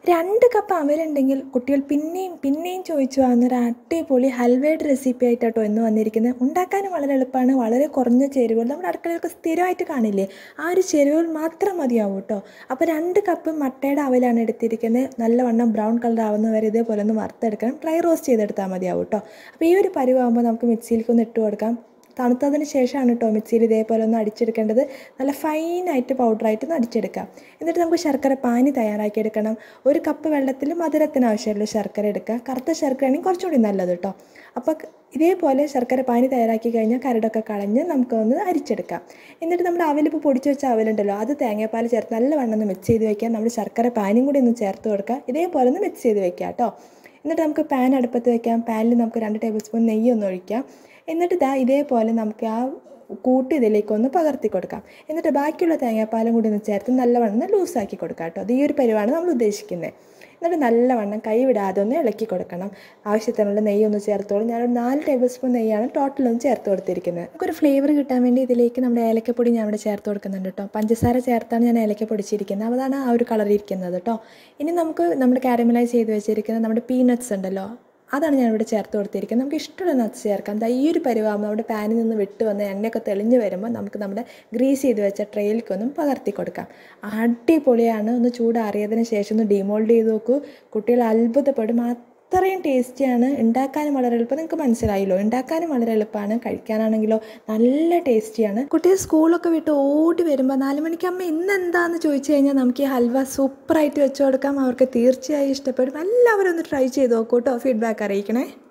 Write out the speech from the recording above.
രണ്ട് കപ്പ് അവലുണ്ടെങ്കിൽ കുട്ടികൾ പിന്നെയും പിന്നെയും ചോദിച്ചു വാങ്ങുന്നൊരു അടിപൊളി ഹൽവയുടെ റെസിപ്പി ആയിട്ടാട്ടോ ഇന്ന് വന്നിരിക്കുന്നത് ഉണ്ടാക്കാനും വളരെ എളുപ്പമാണ് വളരെ കുറഞ്ഞ ചേരുവകൾ നമ്മുടെ അടുക്കളയിലൊക്കെ സ്ഥിരമായിട്ട് കാണില്ലേ ആ ഒരു ചേരുവകൾ മാത്രം മതിയാവും കേട്ടോ അപ്പോൾ രണ്ട് കപ്പ് മട്ടയുടെ അവലാണ് എടുത്തിരിക്കുന്നത് നല്ലവണ്ണം ബ്രൗൺ കളർ ആവുന്ന വരെ ഇതേപോലെ ഒന്ന് വറുത്തെടുക്കണം ഡ്രൈ റോസ്റ്റ് ചെയ്തെടുത്താൽ മതിയാവും കേട്ടോ അപ്പോൾ ഈ ഒരു പരുവാകുമ്പോൾ നമുക്ക് മിക്സിയിലേക്ക് ഒന്ന് ഇട്ട് കൊടുക്കാം തണുത്തതിന് ശേഷമാണ് കേട്ടോ മിക്സിയിൽ ഇതേപോലെ ഒന്ന് അടിച്ചെടുക്കേണ്ടത് നല്ല ഫൈനായിട്ട് പൗഡറായിട്ട് ഒന്ന് അടിച്ചെടുക്കാം എന്നിട്ട് നമുക്ക് ശർക്കര പാനി തയ്യാറാക്കിയെടുക്കണം ഒരു കപ്പ് വെള്ളത്തിൽ മധുരത്തിന് ആവശ്യമുള്ള ശർക്കര എടുക്കുക കറുത്ത ശർക്കരയാണെങ്കിൽ കുറച്ചുകൂടി നല്ലത് കേട്ടോ അപ്പോൾ ഇതേപോലെ ശർക്കര പാനി തയ്യാറാക്കി കഴിഞ്ഞാൽ കരടൊക്കെ കളഞ്ഞ് നമുക്കൊന്ന് അരിച്ചെടുക്കാം എന്നിട്ട് നമ്മുടെ അവലിപ്പോൾ പൊടിച്ച് വെച്ച അവലുണ്ടല്ലോ അത് തേങ്ങാപ്പാൽ ചേർത്ത് നല്ലവണ്ണം ഒന്ന് മിക്സ് ചെയ്ത് വെക്കാം നമ്മൾ ശർക്കര പാനിയും കൂടി ഒന്ന് ചേർത്ത് കൊടുക്കുക ഇതേപോലെ ഒന്ന് മിക്സ് ചെയ്ത് വെക്കാം കേട്ടോ എന്നിട്ട് നമുക്ക് പാൻ അടുപ്പത്ത് വെക്കാം പാനിൽ നമുക്ക് രണ്ട് ടേബിൾ സ്പൂൺ നെയ്യ് ഒന്ന് ഒഴിക്കാം എന്നിട്ട് ഇതാ ഇതേപോലെ നമുക്ക് ആ കൂട്ടി ഇതിലേക്ക് ഒന്ന് പകർത്തി കൊടുക്കാം എന്നിട്ട് ബാക്കിയുള്ള തേങ്ങാപ്പാലും കൂടി ഒന്ന് ചേർത്ത് നല്ലവണ്ണം ഒന്ന് ലൂസാക്കി കൊടുക്കാം കേട്ടോ അത് ഈ ഒരു പരിവാണ് നമ്മൾ ഉദ്ദേശിക്കുന്നത് എന്നിട്ട് നല്ലവണ്ണം കൈ വിടാതെ ഒന്ന് ഇളക്കി കൊടുക്കണം ആവശ്യത്തിനുള്ള നെയ്യ് ഒന്ന് ചേർത്തോളും ഞാനൊരു നാല് ടേബിൾ സ്പൂൺ നെയ്യാണ് ടോട്ടൽ ഒന്ന് ചേർത്ത് കൊടുത്തിരിക്കുന്നത് നമുക്കൊരു ഫ്ലേവർ കിട്ടാൻ വേണ്ടി ഇതിലേക്ക് നമ്മുടെ ഏലക്കപ്പൊടി ഞാൻ ഇവിടെ ചേർത്ത് കൊടുക്കുന്നുണ്ട് കേട്ടോ പഞ്ചസാര ചേർത്താണ് ഞാൻ ഏലക്ക പൊടിച്ചിരിക്കുന്നത് അതാണ് ആ ഒരു കളർ ഇരിക്കുന്നത് കേട്ടോ ഇനി നമുക്ക് നമ്മുടെ കാരമലൈസ് ചെയ്ത് വെച്ചിരിക്കുന്ന നമ്മുടെ പീനട്ട്സ് ഉണ്ടല്ലോ അതാണ് ഞാനിവിടെ ചേർത്ത് കൊടുത്തിരിക്കുന്നത് നമുക്ക് ഇഷ്ടമുള്ള നട്ട്സ് ചേർക്കാം ദാ ഈ ഒരു പരിവാകുമ്പോൾ നമ്മുടെ പാനിൽ നിന്ന് വിട്ട് വന്ന് എണ്ണയൊക്കെ തെളിഞ്ഞ് വരുമ്പോൾ നമുക്ക് നമ്മുടെ ഗ്രീസ് ചെയ്ത് വെച്ച ട്രെയിലേക്കൊന്നും പകർത്തി കൊടുക്കാം അടിപൊളിയാണ് ഒന്ന് ചൂടാറിയതിന് ശേഷം ഒന്ന് ഡിമോൾഡ് ചെയ്ത് നോക്കൂ കുട്ടികൾ അത്ഭുതപ്പെടും അത്രയും ടേസ്റ്റിയാണ് ഉണ്ടാക്കാനും വളരെ എളുപ്പം നിങ്ങൾക്ക് മനസ്സിലായല്ലോ ഉണ്ടാക്കാനും വളരെ എളുപ്പമാണ് കഴിക്കാനാണെങ്കിലോ നല്ല ടേസ്റ്റിയാണ് കുട്ടികൾ സ്കൂളൊക്കെ വിട്ട് ഓടി വരുമ്പോൾ നാല് മണിക്ക് അമ്മ ഇന്ന് എന്താണെന്ന് ചോദിച്ചു കഴിഞ്ഞാൽ നമുക്ക് ഈ ഹൽവ സൂപ്പറായിട്ട് വെച്ച് കൊടുക്കാം അവർക്ക് തീർച്ചയായും ഇഷ്ടപ്പെടും എല്ലാവരും ഒന്ന് ട്രൈ ചെയ്ത് നോക്കൂ കേട്ടോ ഫീഡ്ബാക്ക് അറിയിക്കണേ